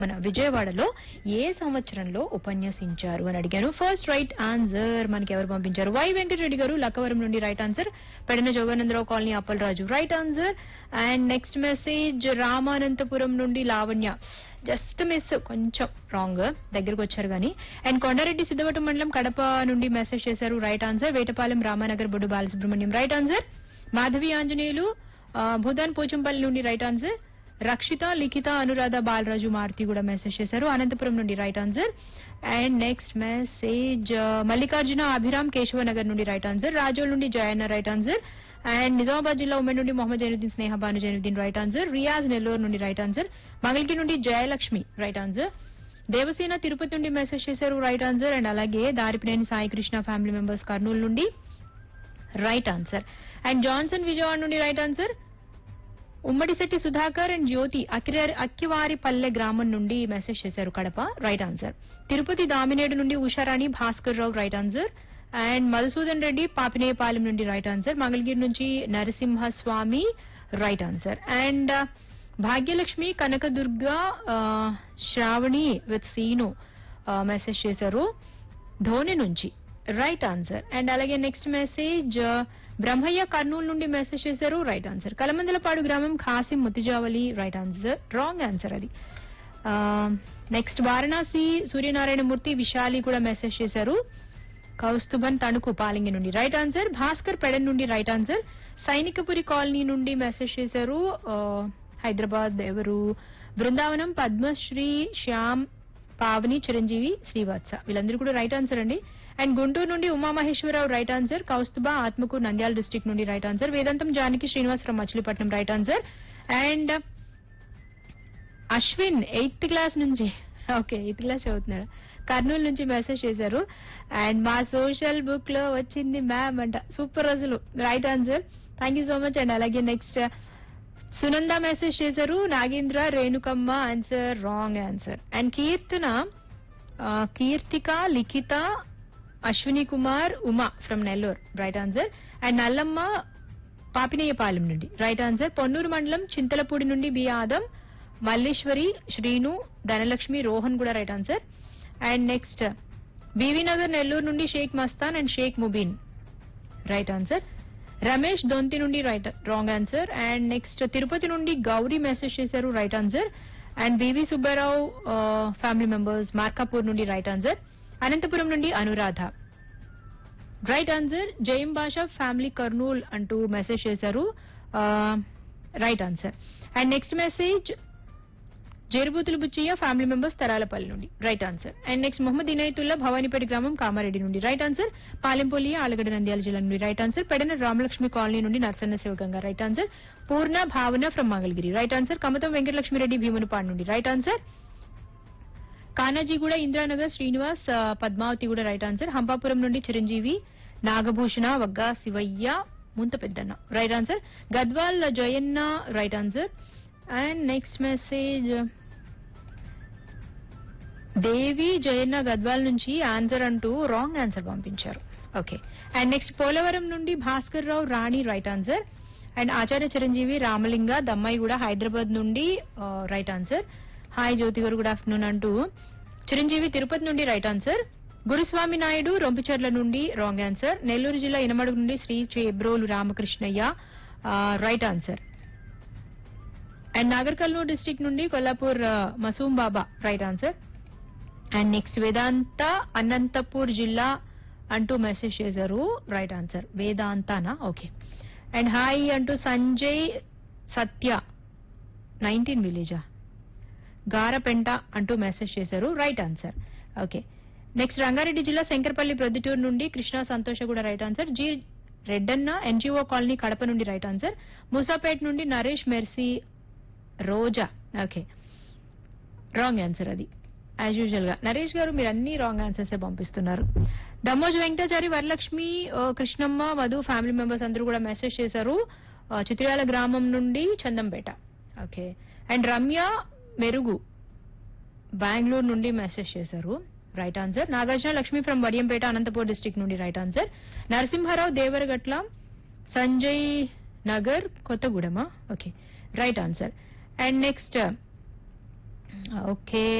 మన విజయవాడలో ఏ సంవత్సరంలో ఉపన్యసించారు అని అడిగాను ఫస్ట్ రైట్ ఆన్సర్ మనకి ఎవరు పంపించారు వై వెంకటరెడ్డి గారు లక్కవరం నుండి right answer Pedana Joganandarao colony Appalaraju right answer and next message Ramananthapuram నుండి లావణ్య జస్ట్ మిస్ కొంచెం రాంగ్ దగ్గరకు వచ్చారు కానీ అండ్ కొండారెడ్డి సిద్ధవటం మండలం కడప నుండి మెసేజ్ చేశారు right answer Vetapalem Ramanagar Boddu Balasubrahmanyam right answer Madhavi Anjaneyulu ఆ, భూదాన్ పోచంపల్లి నుండి రైట్ ఆన్సర్ రక్షిత లిఖిత అనురాధ బాలరాజు మారుతి కూడా మెసేజ్ చేశారు అనంతపురం నుండి right answer and next message Mallikarjuna Abhiram Keshavanagar నుండి రైట్ ఆన్సర్ రాజోల్ నుండి Jayanna right answer and Nizamabad జిల్లా ఉమెన్ నుండి మొహమ్మద్ జైనుద్దీన్ స్నేహ భాను జైనుద్దీన్ రైట్ ఆన్సర్ రియాజ్ నెల్లూరు నుండి రైట్ ఆన్సర్ మంగళగిరి నుండి జయలక్ష్మి రైట్ ఆన్సర్ దేవసేన తిరుపతి నుండి మెసేజ్ చేశారు రైట్ ఆన్సర్ అండ్ అలాగే దారిపినేని సాయి కృష్ణ ఫ్యామిలీ మెంబర్స్ కర్నూలు నుండి right answer and Johnson Vijayawada నుండి right answer Ummadisetti Sudhakar and Jyothi అక్కిర- అక్కివారిపల్లె గ్రామం నుండి మెసేజ్ చేశారు కడప రైట్ ఆన్సర్ తిరుపతి దామినేడు నుండి Usharani Bhaskar Rao right answer and Madhusudan Reddy Papineyapalem నుండి రైట్ ఆన్సర్ మంగళగిరి నుంచి Narasimha Swamy right answer and Bhagyalakshmi Kanakadurga ఆ, శ్రావణి విత్ సీను మెసేజ్ చేశారు ధోని నుంచి రైట్ ఆన్సర్ అండ్ అలాగే నెక్స్ట్ మెసేజ్ బ్రహ్మయ్య కర్నూలు నుండి మెసేజ్ చేశారు రైట్ ఆన్సర్ కలమందలపాడు గ్రామం Khasim Muthijavali right answer wrong answer అది నెక్స్ట్ వారణాసి సూర్యనారాయణ మూర్తి విశాలి కూడా మెసేజ్ చేశారు కౌస్తుభన్ తణుకు పాలింగి నుండి రైట్ ఆన్సర్ భాస్కర్ పెడన్ నుండి రైట్ ఆన్సర్ సైనికపురి కాలనీ నుండి మెసేజ్ చేశారు ఆ, హైదరాబాద్ ఎవరు బృందావనం పద్మశ్రీ శ్యామ్ పావని చిరంజీవి శ్రీవత్స వీళ్ళందరూ కూడా రైట్ ఆన్సర్ అండి అండ్ గుంటూరు నుండి Umamaheswararao right answer Kaustuba Atmakur Nandyal district నుండి right answer Vedantham Janaki Srinivasarao Machilipatnam right answer and Ashwin eighth class నుంచి ఓకే ఎయిత్ క్లాస్ చదువుతున్నాడు కర్నూలు నుంచి మెసేజ్ చేశారు అండ్ మా సోషల్ బుక్ లో వచ్చింది మ్యామ్ అంట సూపర్ అసలు right answer thank you so much and అలాగే నెక్స్ట్ సునంద మెసేజ్ చేశారు Nagendra Renukamma answer wrong answer and Keerthana ఆ, Keerthika Likhitha Ashwini Kumar Uma from Nellore right answer and Nallamma Papineyapalem నుండి రైట్ ఆన్సర్ పొన్నూరు మండలం చింతలపూడి నుండి బి ఆదం మల్లేశ్వరి శ్రీను ధనలక్ష్మి రోహన్ కూడా right answer and next BV Nagar Nellore నుండి Shaik Mastan and Shaik Mubeen right answer Ramesh Donthi నుండి right wrong answer and next Tirupati నుండి గౌరీ మెసేజ్ చేశారు right answer and BV Subbarao family members Markapur నుండి రైట్ ఆన్సర్ అనంతపురం నుండి అనురాధ రైట్ ఆన్సర్ జయం భాష ఫ్యామిలీ కర్నూల్ అంటూ మెసేజ్ చేశారు right answer and next message Jerubuthulu Buchaiah family members Tharalapalli నుండి right answer and next Mohammed Inayatullah Bhavanipeta గ్రామం కామారెడ్డి నుండి రైట్ ఆన్సర్ పాలెంపల్లి ఆలగడ్డ నంద్యాల జిల్లా నుండి right answer Pedana Ramalakshmi colony నుండి Narsanna Sivaganga right answer Purna Bhavana from Mangalagiri right answer Kamatham Venkatalakshmireddy Bheemunipadu నుండి రైట్ ఆన్సర్ కానాజీ కూడా ఇంద్రానగర్ శ్రీనివాస్ ఆ, పద్మావతి కూడా రైట్ ఆన్సర్ హంపాపురం నుండి Chiranjeevi Nagabhushana వగ్గా Sivaiah Muntha Peddanna right answer Gadwal Jayanna right answer and next message Devi Jayanna Gadwal నుంచి ఆన్సర్ అంటూ రాంగ్ ఆన్సర్ పంపించారు ఓకే అండ్ నెక్స్ట్ పోలవరం నుండి Bhaskar Rao Rani right answer and Acharya Chiranjeevi Ramalinga దమ్మాయి కూడా హైదరాబాద్ నుండి రైట్ ఆన్సర్ హాయ్ జ్యోతి గారు గుడ్ ఆఫ్టర్నూన్ అంటూ చిరంజీవి తిరుపతి నుండి రైట్ ఆన్సర్ గురుస్వామి నాయుడు రొంపిచర్ల నుండి రాంగ్ ఆన్సర్ నెల్లూరు జిల్లా ఇనమడుగు నుండి Sri Chebrolu Ramakrishnaiah right answer and Nagar Kurnool district నుండి కొల్లాపూర్ ఆ, Masoom Baba right answer and next Vedanta Anantapur జిల్లా అంటూ మెసేజ్ చేశారు రైట్ ఆన్సర్ వేదాంతనా ఓకే అండ్ హాయ్ అంటూ సంజయ్ సత్య నైన్టీన్ విలేజా గారపెంట అంటూ మెసేజ్ చేశారు right answer okay next Rangareddy జిల్లా శంకరపల్లి ప్రొద్దుటూరు నుండి కృష్ణ సంతోష కూడా right answer G రెడ్డన్న NGO colony Kadapa నుండి రైట్ ఆన్సర్ మూసాపేట్ నుండి Naresh Mercy Roja okay wrong answer అది యాజ్ యూజువల్ గా నరేష్ గారు మీరు అన్ని రాంగ్ ఆన్సర్స్ పంపిస్తున్నారు దమ్మోజు వెంకటాచారి వరలక్ష్మి ఆ, కృష్ణమ్మ మధు ఫ్యామిలీ మెంబర్స్ అందరూ కూడా మెసేజ్ చేశారు ఆ, చిత్రాల గ్రామం నుండి చందంపేట ఓకే అండ్ రమ్య మెరుగు బెంగళూరు నుండి మెసేజ్ చేశారు right answer Nagarjuna Lakshmi from Vadiyampeta Anantapur district నుండి రైట్ ఆన్సర్ నరసింహారావు దేవరగట్ల సంజయ్ నగర్ కొత్తగూడెమా okay right answer and next okay